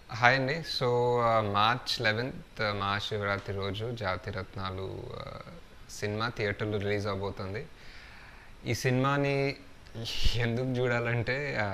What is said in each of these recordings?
hi అండి so March eleventh Mahashivratri రోజు జాతిరత్నాలు ఆ, సినిమా థియేటర్లో రిలీజ్ అవబోతుంది ఈ సినిమాని ఎందుకు చూడాలంటే ఆ,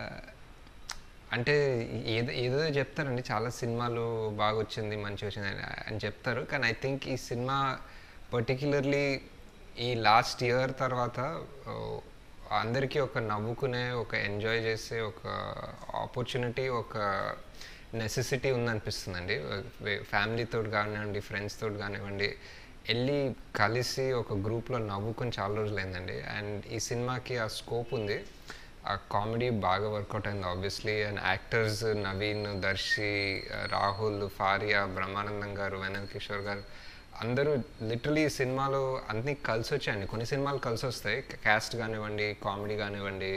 అంటే ఏదో ఏదో చెప్తారండి చాలా సినిమాలు బాగా వచ్చింది మంచి వచ్చింది అని- అని చెప్తారు కానీ ఐ థింక్ ఈ సినిమా పర్టిక్యులర్లీ ఈ లాస్ట్ ఇయర్ తర్వాత ఆ, అందరికీ ఒక నవ్వుకునే ఒక ఎంజాయ్ చేసే ఒక ఆపర్చునిటీ ఒక నెసెసిటీ ఉందనిపిస్తుందండి ఫ్యామిలీతో కానివ్వండి ఫ్రెండ్స్ తోటి కానివ్వండి వెళ్ళి కలిసి ఒక గ్రూప్లో నవ్వుకొని చాలా రోజులైందండి అండ్ ఈ సినిమాకి ఆ స్కోప్ ఉంది ఆ కామెడీ బాగా వర్కౌట్ అయింది obviously and actors Naveen Darshi Rahul Faria Brahmanandam garu Vennela Kishore గారు అందరూ లిటరలీ ఈ సినిమాలో అన్నీ కలిసి వచ్చాయండి కొన్ని సినిమాలు కలిసి వస్తాయి క్యాస్ట్ కానివ్వండి కామెడీ కానివ్వండి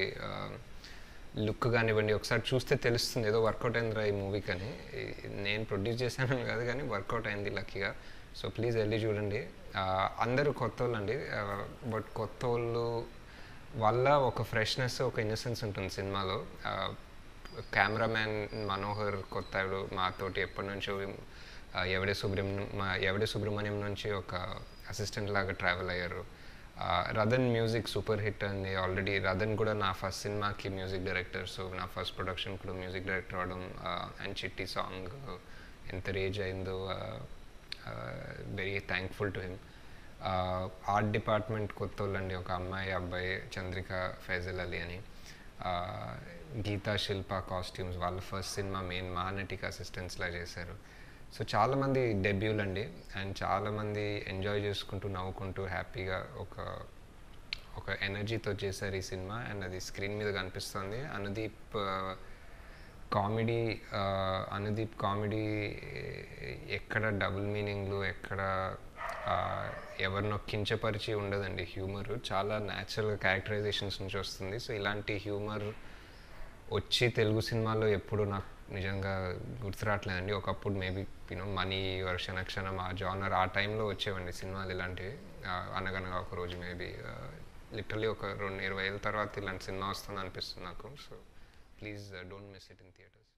లుక్ కానివ్వండి ఒకసారి చూస్తే తెలుస్తుంది ఏదో వర్కౌట్ అయిందిరా ఈ మూవీకి అని ఈ- నేను ప్రొడ్యూస్ చేశాను కాదు కానీ వర్కౌట్ అయింది లక్కీగా సో ప్లీజ్ వెళ్ళి చూడండి ఆ, అందరూ కొత్త వాళ్ళు అండి బట్ కొత్త వాళ్ళు వల్ల ఒక ఫ్రెష్నెస్ ఒక ఇన్నసెన్స్ ఉంటుంది సినిమాలో కెమెరామ్యాన్ మనోహర్ కొత్తాడు మాతోటి ఎప్పటి నుంచో ఆ, ఎవడే సుబ్రహ్మణ్యం మా ఎవడే సుబ్రహ్మణ్యం నుంచి ఒక అసిస్టెంట్ లాగా ట్రావెల్ అయ్యారు ఆ, రదన్ మ్యూజిక్ సూపర్ హిట్ అండి ఆల్రెడీ రదన్ కూడా నా ఫస్ట్ సినిమాకి మ్యూజిక్ డైరెక్టర్ సో నా ఫస్ట్ ప్రొడక్షన్ కూడా మ్యూజిక్ డైరెక్టర్ అవడం అండ్ చిట్టి సాంగ్ ఎంత రేజ్ అయిందో very thankful to him art department కొత్త వాళ్ళండి ఒక అమ్మాయి అబ్బాయి చంద్రిక ఫైజల్ అలీ అని ఆ, గీతా శిల్ప కాస్ట్యూమ్స్ వాళ్ళ ఫస్ట్ సినిమా మెయిన్ మహానటికి అసిస్టెంట్స్లా చేశారు సో చాలామంది డెబ్యూలు అండి అండ్ చాలామంది ఎంజాయ్ చేసుకుంటూ నవ్వుకుంటూ హ్యాపీగా ఒక ఒక ఎనర్జీతో చేశారు ఈ సినిమా అండ్ అది స్క్రీన్ మీద కనిపిస్తుంది అనుదీప్ కామెడీ అనుదీప్ కామెడీ ఎక్కడ డబుల్ మీనింగ్లు ఎక్కడ ఆ, ఎవరినో కించపరిచి ఉండదండి హ్యూమర్ చాలా న్యాచురల్ క్యారెక్టరైజేషన్స్ నుంచి వస్తుంది సో ఇలాంటి హ్యూమర్ వచ్చి తెలుగు సినిమాలో ఎప్పుడు నాకు నిజంగా గుర్తు రావట్లేదండి ఒకప్పుడు మేబీ యూనో మనీ వర్షణ క్షణం ఆ జానర్ ఆ టైంలో వచ్చేవండి సినిమాలు ఇలాంటివి ఆ, అనగనగా ఒక రోజు మేబీ లిటరలీ ఒక రెండు ఇరవై ఏళ్ళ తర్వాత ఇలాంటి సినిమా వస్తుంది అనిపిస్తుంది నాకు so please don't miss it in theatres